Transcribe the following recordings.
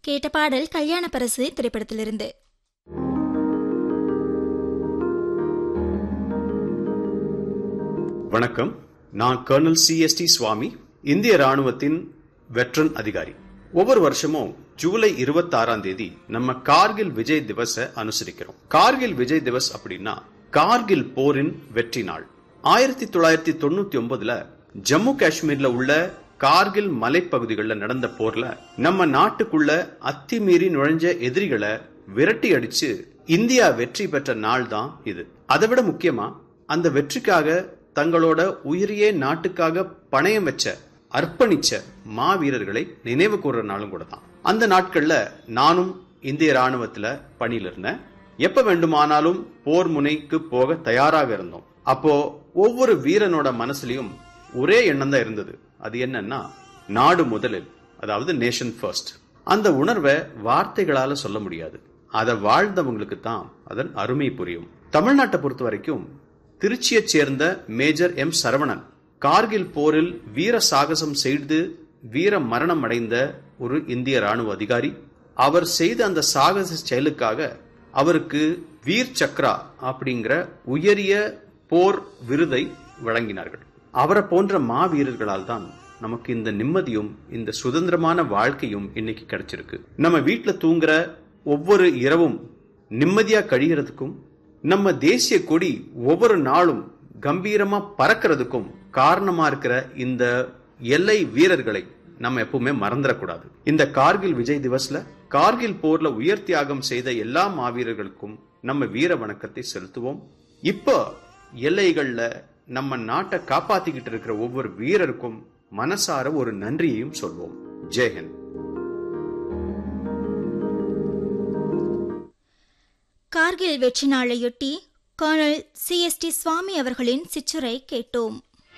கேட்ட பாடல் கல்யாண பரசு திரைப்படத்திலிருந்து வணக்கம் நான் கர்னல் சிஎஸ்டி சுவாமி இந்திய ராணுவத்தின் வெட்ரன் அதிகாரி ஒவ்வொரு வருஷமும் ஜூலை இருபத்தி ஆறாம் தேதி நம்ம கார்கில் விஜய் திவஸ அனுசரிக்கிறோம் கார்கில் விஜய் திவஸ் அப்படின்னா கார்கில் போரின் வெற்றி நாள் ஆயிரத்தி தொள்ளாயிரத்தி தொண்ணூத்தி ஒன்பதுல ஜம்மு காஷ்மீர்ல உள்ள கார்கில் மலைப்பகுதிகளில் நடந்த போர்ல நம்ம நாட்டுக்குள்ள அத்துமீறி நுழைஞ்ச எதிரிகளை விரட்டி அடிச்சு இந்தியா வெற்றி பெற்ற நாள் தான் இது அதை விட முக்கியமா அந்த வெற்றிக்காக தங்களோட உயிரியே நாட்டுக்காக பணயம் வச்ச அர்ப்பணிச்ச மாவீரர்களை நினைவு கூறுற நாளும் கூட தான் அந்த நாட்கள்ல நானும் இந்திய ராணுவத்துல பணியில இருந்தேன் எப்ப வேண்டுமானாலும் போர் முனைக்கு போக தயாராக இருந்தோம் அப்போ ஒவ்வொரு வீரனோட மனசுலயும் ஒரே எண்ணம் தான் இருந்தது அது என்னன்னா நாடு முதலில் அதாவது நேஷன் ஃபர்ஸ்ட் அந்த உணர்வை வார்த்தைகளால சொல்ல முடியாது அதை வாழ்ந்தவங்களுக்கு தான் அதன் அருமை புரியும் தமிழ்நாட்டை பொறுத்த வரைக்கும் திருச்சியைச் சேர்ந்த மேஜர் எம் சரவணன் கார்கில் போரில் வீர சாகசம் செய்து வீர மரணம் அடைந்த ஒரு இந்திய ராணுவ அதிகாரி அவர் செய்த அந்த சாகச செயலுக்காக அவருக்கு வீர் சக்ரா அப்படிங்கிற உயரிய போர் விருதை வழங்கினார்கள் அவரை போன்ற மாவீரர்களால் தான் நமக்கு இந்த நிம்மதியும் இந்த சுதந்திரமான வாழ்க்கையும் இன்னைக்கு கிடைச்சிருக்கு நம்ம வீட்டுல தூங்குற ஒவ்வொரு இரவும் நிம்மதியா கழிகிறதுக்கும் நம்ம தேசிய கொடி ஒவ்வொரு நாளும் கம்பீரமா பறக்கிறதுக்கும் காரணமா இருக்கிற இந்த எல்லை வீரர்களை நம்ம எப்பவுமே மறந்துடக்கூடாது இந்த கார்கில் விஜய் திவஸ்ல கார்கில் போர்ல உயர் தியாகம் செய்த எல்லா மாவீரர்களுக்கும் நம்ம வீர வணக்கத்தை செலுத்துவோம் இப்போ எல்லைகள்ல நம்ம நாட்டை காப்பாத்திக்கிட்டு இருக்கிற ஒவ்வொரு வீரருக்கும் மனசார ஒரு நன்றியையும் சொல்வோம் ஜெயஹிந்த் கார்கில் வெற்றி நாளையொட்டி கர்னல் சிஎஸ்டி சுவாமி அவர்களின் சிற்றுரை கேட்டோம்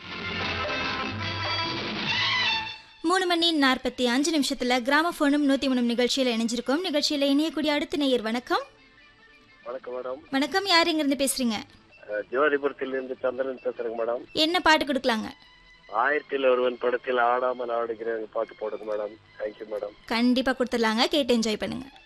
மூணு மணி நாற்பத்தி அஞ்சு நிமிஷத்துல கிராமபோனும் நூத்தி மூணு நிகழ்ச்சியில இணைஞ்சிருக்கோம் நிகழ்ச்சியில இணையக்கூடிய அடுத்த நேயர் வணக்கம் வணக்கம் மேடம் வணக்கம் யார் இங்கிருந்து பேசுறீங்க அஹ், ஜோதிபுரத்திலிருந்து சந்திரன் பேசுறேங்க மேடம் என்ன பாட்டு கொடுக்கலாங்க ஆயிரத்தில் ஒருவன் படத்தில் ஆடாமல் ஆடுகிறேன் பாட்டு போடுங்க மேடம் தேங்க்யூ மேடம் கண்டிப்பா கொடுத்துடலாங்க கேட்டு என்ஜாய் பண்ணுங்க